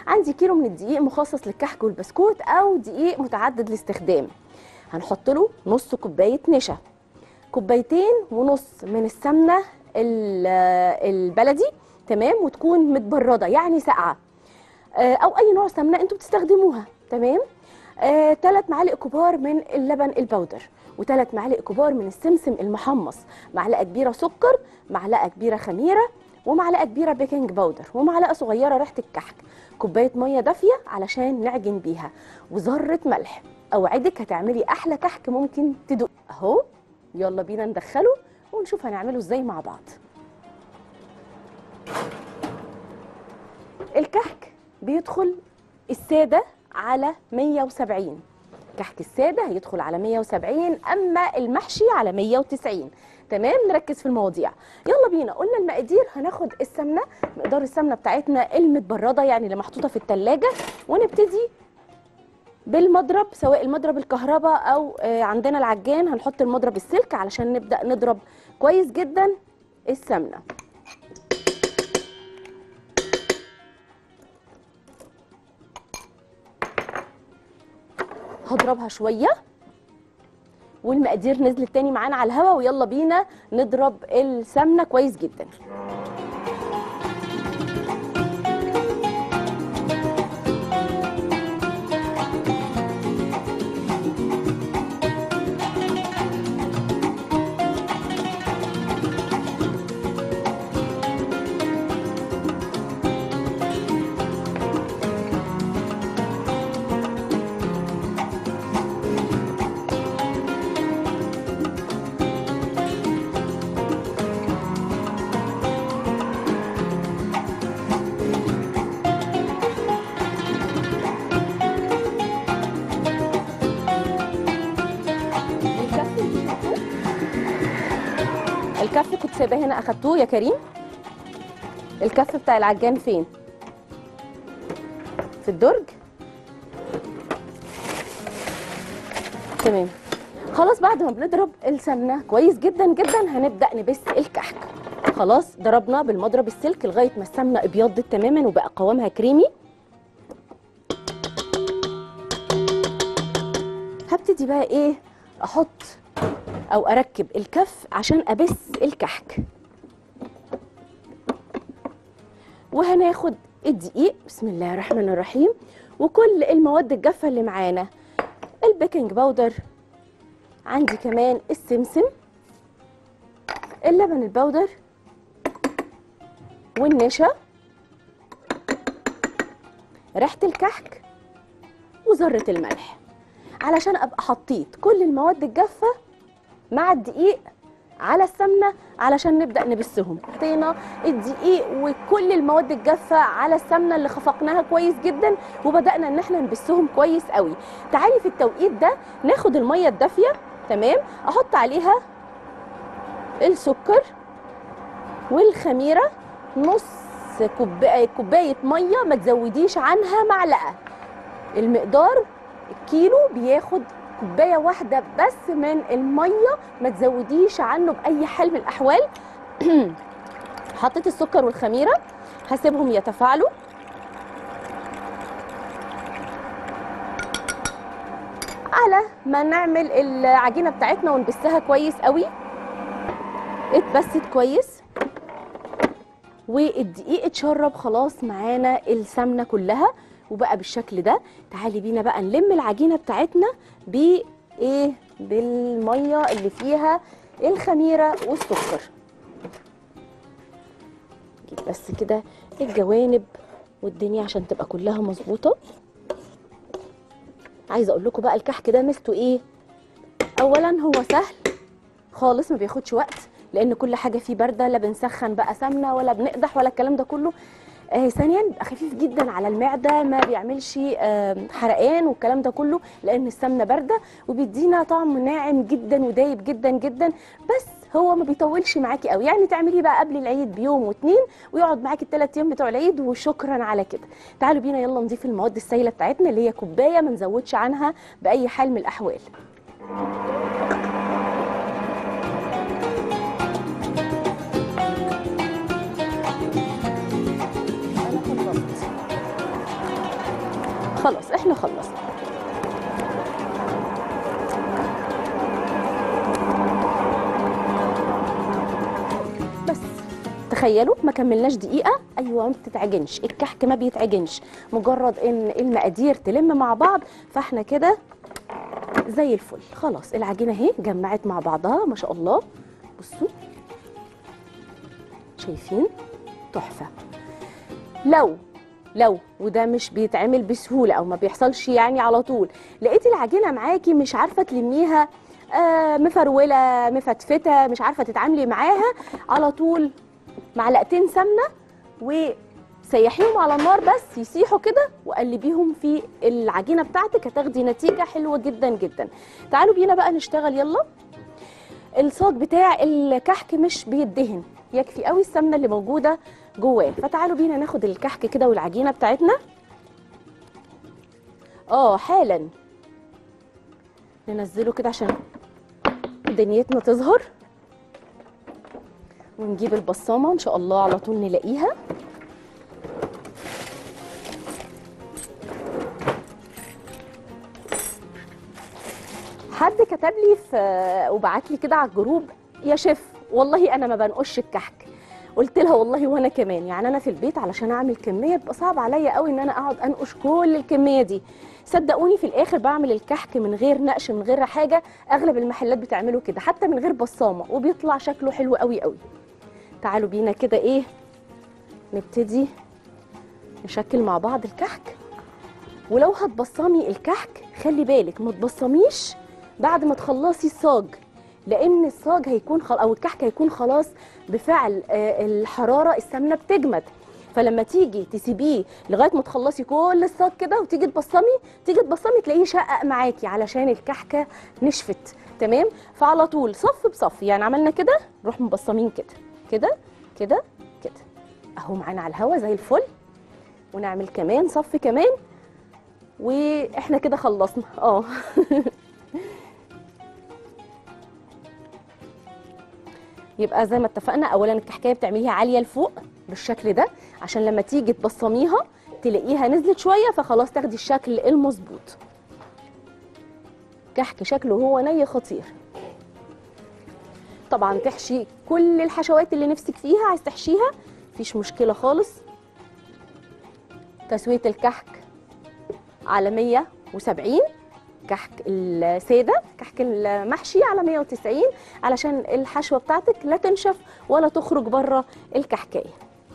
عندي كيلو من الدقيق مخصص للكحك والبسكوت او دقيق متعدد الاستخدام هنحط له نص كوبايه نشا كوبايتين ونص من السمنه ال- البلدي تمام وتكون متبرده يعني ساقعه آه، او اي نوع سمنه انتوا بتستخدموها تمام ثلاث معالق كبار من اللبن البودر وثلاث معالق كبار من السمسم المحمص معلقه كبيره سكر معلقه كبيره خميره ومعلقه كبيره بيكنج باودر ومعلقه صغيره ريحه الكحك كوبايه ميه دافيه علشان نعجن بيها وذره ملح اوعدك هتعملي احلى كحك ممكن تدوق اهو يلا بينا ندخله ونشوف هنعمله ازاي مع بعض الكحك بيدخل الساده على 170 كحك الساده هيدخل على 170 اما المحشي على 190 تمام نركز في المواضيع يلا بينا قلنا المقادير هناخد السمنه مقدار السمنه بتاعتنا المتبرده يعني اللي محطوطه في التلاجة ونبتدي بالمضرب سواء المضرب الكهرباء او آه، عندنا العجان هنحط المضرب السلك علشان نبدا نضرب كويس جدا السمنه هضربها شويه والمقادير نزلت تاني معانا على الهواء ويلا بينا نضرب السمنه كويس جدا الكف اللي شايفه؟ الكف كنت سايباه هنا اخدتوه يا كريم الكف بتاع العجان فين في الدرج تمام خلاص بعد ما بنضرب السمنه كويس جدا جدا هنبدا نبس الكحك خلاص ضربنا بالمضرب السلك لغايه ما السمنه ابيضت تماما وبقى قوامها كريمي هبتدي بقى ايه احط او اركب الكف عشان ابس الكحك وهناخد الدقيق بسم الله الرحمن الرحيم وكل المواد الجافه اللي معانا البيكنج باودر عندي كمان السمسم اللبن البودر والنشا ريحه الكحك وذره الملح علشان ابقى حطيت كل المواد الجافه مع الدقيق على السمنه علشان نبدا نبسهم حطينا الدقيق وكل المواد الجافه على السمنه اللي خفقناها كويس جدا وبدانا ان احنا نبسهم كويس قوي تعالي في التوقيت ده ناخد الميه الدافيه تمام احط عليها السكر والخميره نص كوبايه كوبايه ميه ما تزوديش عنها معلقه المقدار الكيلو بياخد كوبايه واحده بس من الميه ما تزوديش عنه باي حال من الاحوال حطيت السكر والخميره هسيبهم يتفاعلوا على ما نعمل العجينه بتاعتنا ونبسها كويس قوي اتبست كويس والدقيق اتشرب خلاص معانا السمنه كلها وبقى بالشكل ده تعالي بينا بقى نلم العجينه بتاعتنا بايه بالميه اللي فيها الخميره والسكر نجيب بس كده الجوانب والدنيا عشان تبقى كلها مظبوطه عايزه اقول لكم بقى الكحك ده ميزته ايه اولا هو سهل خالص ما بياخدش وقت لان كل حاجه فيه بارده لا بنسخن بقى سمنه ولا بنقدح ولا الكلام ده كله آه ثانيا بيبقى خفيف جدا على المعده ما بيعملش آه حرقان والكلام ده كله لان السمنه بارده وبيدينا طعم ناعم جدا ودايب جدا جدا بس هو ما بيطولش معاكي قوي يعني تعمليه بقى قبل العيد بيوم واتنين ويقعد معاكي الثلاث ايام بتوع العيد وشكرا على كده تعالوا بينا يلا نضيف المواد السائله بتاعتنا اللي هي كوبايه ما نزودش عنها باي حال من الاحوال انا خلصت خلاص احنا خلصنا بس تخيلوا ما كملناش دقيقة أيوة ما بتتعجنش الكحك ما بيتعجنش مجرد إن المقادير تلم مع بعض فاحنا كده زي الفل خلاص العجينة اهي جمعت مع بعضها ما شاء الله بصوا شايفين تحفة لو لو وده مش بيتعمل بسهولة أو ما بيحصلش يعني على طول لقيتي العجينة معاكي مش عارفة تلميها آه مفرولة مفتفتة مش عارفة تتعاملي معاها على طول معلقتين سمنة وسيحيهم على النار بس يسيحوا كده وقلبيهم في العجينة بتاعتك هتاخدي نتيجة حلوة جدا جدا تعالوا بينا بقى نشتغل يلا الصاج بتاع الكحك مش بيدهن يكفي قوي السمنه اللي موجوده جواه فتعالوا بينا ناخد الكحك كده والعجينه بتاعتنا اه حالا ننزله كده عشان دنيتنا تظهر ونجيب البصامه ان شاء الله على طول نلاقيها حد كتب لي في وبعت لي كده على الجروب يا شيف والله انا ما بنقش الكحك قلت لها والله وانا كمان يعني انا في البيت علشان اعمل كميه بيبقى صعب عليا قوي ان انا اقعد انقش كل الكميه دي صدقوني في الاخر بعمل الكحك من غير نقش من غير حاجه اغلب المحلات بتعمله كده حتى من غير بصامه وبيطلع شكله حلو قوي قوي تعالوا بينا كده ايه نبتدي نشكل مع بعض الكحك ولو هتبصمي الكحك خلي بالك ما تبصميش بعد ما تخلصي الصاج لان الصاج هيكون خل... او الكحك هيكون خلاص بفعل آه، الحراره السمنه بتجمد فلما تيجي تسيبيه لغايه ما تخلصي كل الصاج كده وتيجي تبصمي تيجي تبصمي تلاقيه شقق معاكي علشان الكحكه نشفت تمام فعلى طول صف بصف يعني عملنا كده نروح مبصمين كده كده كده كده اهو معانا على الهوا زي الفل ونعمل كمان صف كمان واحنا كده خلصنا اه يبقى زي ما اتفقنا اولا الكحكايه بتعمليها عاليه لفوق بالشكل ده عشان لما تيجي تبصميها تلاقيها نزلت شويه فخلاص تاخدي الشكل المظبوط كحك شكله هو ني خطير طبعا تحشي كل الحشوات اللي نفسك فيها عايز تحشيها مفيش مشكله خالص تسويه الكحك على 170 كحك الساده كحك المحشي على 190 علشان الحشوه بتاعتك لا تنشف ولا تخرج بره الكحكايه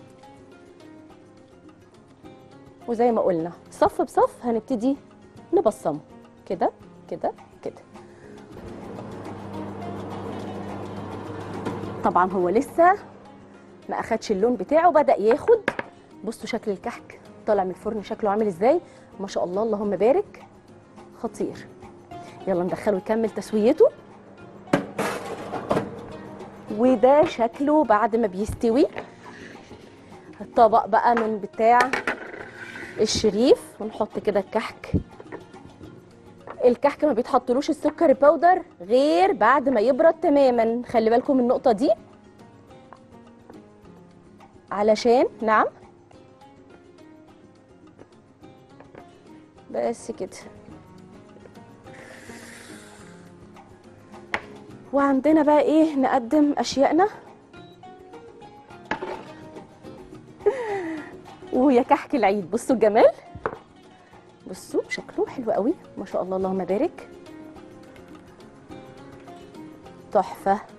وزي ما قلنا صف بصف هنبتدي نبصمه كده كده كده طبعا هو لسه ما اخدش اللون بتاعه بدا ياخد بصوا شكل الكحك طالع من الفرن شكله عامل ازاي ما شاء الله اللهم بارك خطير يلا ندخله يكمل تسويته وده شكله بعد ما بيستوي الطبق بقى من بتاع الشريف ونحط كده الكحك الكحك ما بيتحطلوش السكر باودر غير بعد ما يبرد تماما خلي بالكم من النقطه دي علشان نعم بس كده وعندنا بقى ايه نقدم اشيائنا ويا كحك العيد بصوا الجمال بصوا شكله حلو قوي ما شاء الله اللهم بارك تحفه